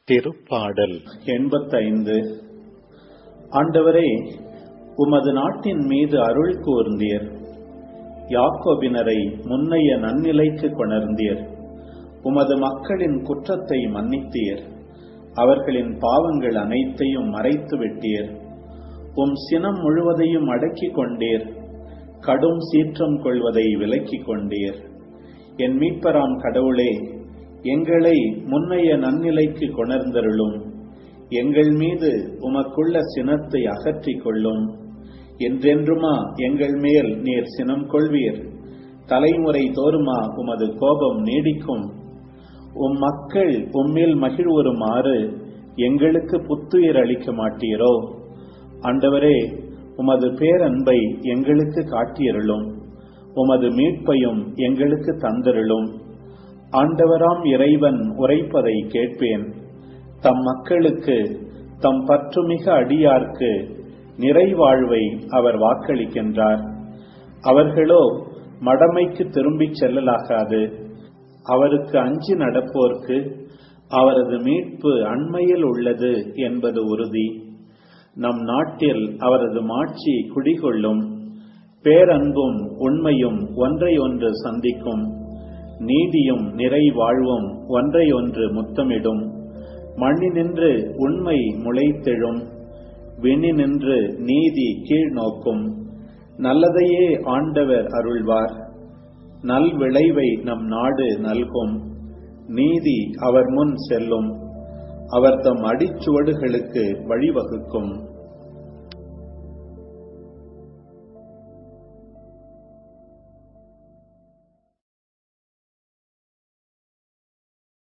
திருப்பாடல் எண்பத்தைந்து ஆண்டவரே உமது நாட்டின் மீது அருள் கூர்ந்தீர் யாக்கோபினரை முன்னைய நன்னிலைக்கு கொணர்ந்தீர் உமது மக்களின் குற்றத்தை மன்னித்தீர் அவர்களின் பாவங்கள் அனைத்தையும் மறைத்து விட்டீர் உம் சினம் முழுவதையும் அடக்கிக் கொண்டீர் கடும் சீற்றம் கொள்வதை விலக்கிக் கொண்டீர் என் மீட்பராம் கடவுளே எங்களை முன்னைய நன்னிலைக்கு கொணர்ந்தருளும் எங்கள் மீது உமக்குள்ள சினத்தை அகற்றிக் கொள்ளும் என்றென்றுமா எங்கள் மேல் நீர் சினம் கொள்வீர் தலைமுறை தோறுமா உமது கோபம் நீடிக்கும் உம் மக்கள் உம்மில் மகிழ்வுறுமாறு எங்களுக்கு புத்துயிர் அளிக்க மாட்டீரோ ஆண்டவரே உமது பேரன்பை எங்களுக்கு காட்டியருளும் உமது மீட்பையும் எங்களுக்கு தந்தருளும் ஆண்டவராம் இறைவன் உரைப்பதை கேட்பேன் தம் மக்களுக்கு தம் பற்றுமிக அடியார்க்கு நிறைவாழ்வை அவர் வாக்களிக்கின்றார் அவர்களோ மடமைக்கு திரும்பிச் செல்லலாகாது அவருக்கு அஞ்சி நடப்போர்க்கு அவரது மீட்பு அண்மையில் உள்ளது என்பது உறுதி நம் நாட்டில் அவரது மாட்சி குடிகொள்ளும் பேரன்பும் உண்மையும் ஒன்றை ஒன்று சந்திக்கும் நீதியும் நிறைவாழ்வும் ஒன்றை ஒன்று முத்தமிடும் மண்ணினின்று உண்மை முளைத்தெழும் விண்ணினின்று நீதி கீழ் நோக்கும் நல்லதையே ஆண்டவர் அருள்வார் நல் விளைவை நம் நாடு நல்கும் நீதி அவர் முன் செல்லும் அவர் தம் அடிச்சுவடுகளுக்கு வழிவகுக்கும்